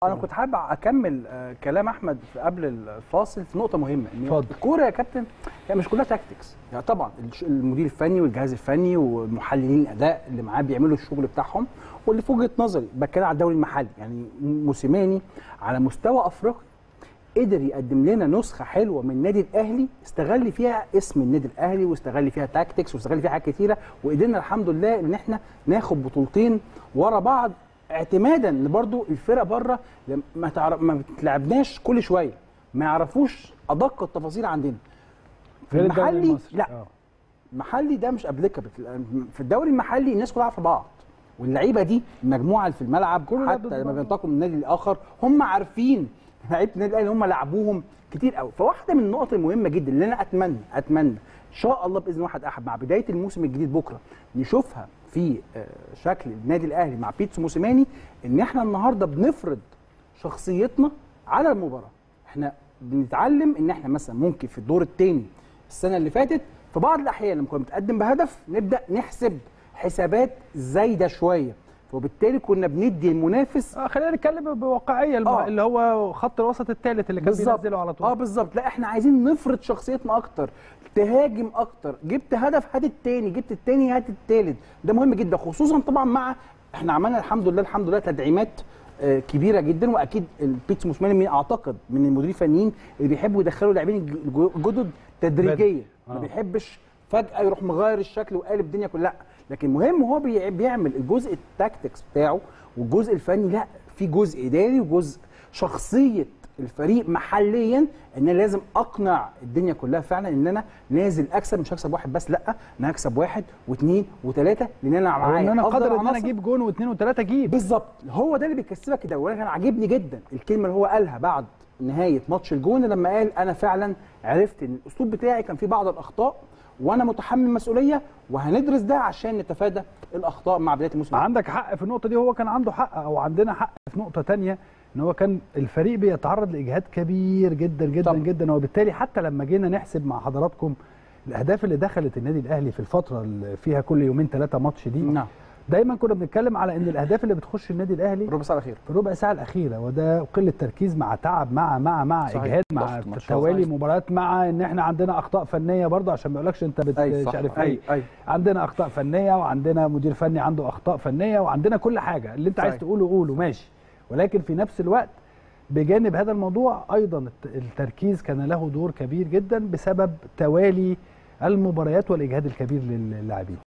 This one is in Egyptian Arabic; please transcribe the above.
انا كنت حابب اكمل آه، كلام احمد في قبل الفاصل في نقطه مهمه ان اتفضل. الكوره يا كابتن هي مش كلها تاكتكس يعني طبعا الش- المدير الفني والجهاز الفني والمحللين الاداء اللي معاه بيعملوا الشغل بتاعهم واللي في وجهه نظري بتكلم على الدوري المحلي يعني موسيماني على مستوى افريقيا قدر يقدم لنا نسخه حلوه من النادي الاهلي استغل فيها اسم النادي الاهلي واستغل فيها تاكتكس واستغل فيها حاجات كتيره وقدرنا الحمد لله ان احنا ناخد بطولتين ورا بعض اعتمادا ان برضو الفرق بره لم- ما تعرف ما بتلعبناش كل شويه ما يعرفوش ادق التفاصيل عندنا في غير الدوري المحلي المصري. لا آه. المحلي ده مش ابليكابل في الدوري المحلي الناس كلها عارفه بعض واللعيبه دي المجموعه اللي في الملعب كله لعب ضد حتى لما بعض. بينتقلوا من النادي الاخر هم عارفين لعيبه النادي الاهلي هم لعبوهم كتير قوي فواحده من النقط المهمه جدا اللي انا اتمنى اتمنى ان شاء الله باذن واحد احد مع بدايه الموسم الجديد بكره نشوفها في آه، شكل النادي الاهلي مع بيتسو موسيماني ان احنا النهارده بنفرض شخصيتنا على المباراه احنا بنتعلم ان احنا مثلا ممكن في الدور الثاني السنه اللي فاتت في بعض الاحيان لما كنا بنتقدم بهدف نبدا نحسب حسابات زايده شويه وبالتالي كنا بندي المنافس آه خلينا نتكلم بواقعيه الم... آه. اللي هو خط الوسط الثالث اللي كان بالظبط بينزله على طول اه بالظبط لا احنا عايزين نفرض شخصيتنا اكتر تهاجم اكتر جبت هدف هات التاني جبت التاني هات التالت ده مهم جدا خصوصا طبعا مع احنا عملنا الحمد لله الحمد لله تدعيمات آه، كبيره جدا واكيد البيتس موسيماني من اعتقد من المديرين الفنيين اللي بيحبوا يدخلوا لاعبين الج- الجدد تدريجيا ما آه. بيحبش فجاه يروح مغير الشكل وقالب الدنيا كلها لا لكن مهم هو بي- بيعمل الجزء التاكتكس بتاعه والجزء الفني لا في جزء اداري وجزء شخصيه الفريق محليا ان انا لازم اقنع الدنيا كلها فعلا ان انا نازل اكسب مش هكسب واحد بس لا انا هكسب واحد واثنين وثلاثه لان انا او معايا ان انا أفضل قادر ان انا عناصر. اجيب جون واثنين وثلاثه اجيب بالظبط هو ده اللي بيكسبك ده وانا كان عاجبني جدا الكلمه اللي هو قالها بعد نهايه ماتش الجون لما قال انا فعلا عرفت ان الاسلوب بتاعي كان فيه بعض الاخطاء وانا متحمل مسؤوليه وهندرس ده عشان نتفادى الاخطاء مع بدايه الموسم عندك حق في النقطه دي هو كان عنده حق او عندنا حق في نقطه تانية ان هو كان الفريق بيتعرض لاجهاد كبير جدا جدا طبعا. جدا وبالتالي حتى لما جينا نحسب مع حضراتكم الاهداف اللي دخلت النادي الاهلي في الفتره اللي فيها كل يومين ثلاثه ماتش دي نعم دايما كنا بنتكلم على ان الاهداف اللي بتخش النادي الاهلي ربع ساعه الاخير في الربع ساعه الاخيره وده قله تركيز مع تعب مع مع مع صحيح. اجهاد مع ضغط ماتشات. توالي صحيح. مباريات مع ان احنا عندنا اخطاء فنيه برضه عشان ما يقولكش انت بت أي مش صح. عارف اي ايه اي عندنا اخطاء فنيه وعندنا مدير فني عنده اخطاء فنيه وعندنا كل حاجه اللي انت عايز صحيح. تقوله قوله ماشي ولكن في نفس الوقت بجانب هذا الموضوع ايضا الت- التركيز كان له دور كبير جدا بسبب توالي المباريات والاجهاد الكبير للاعبين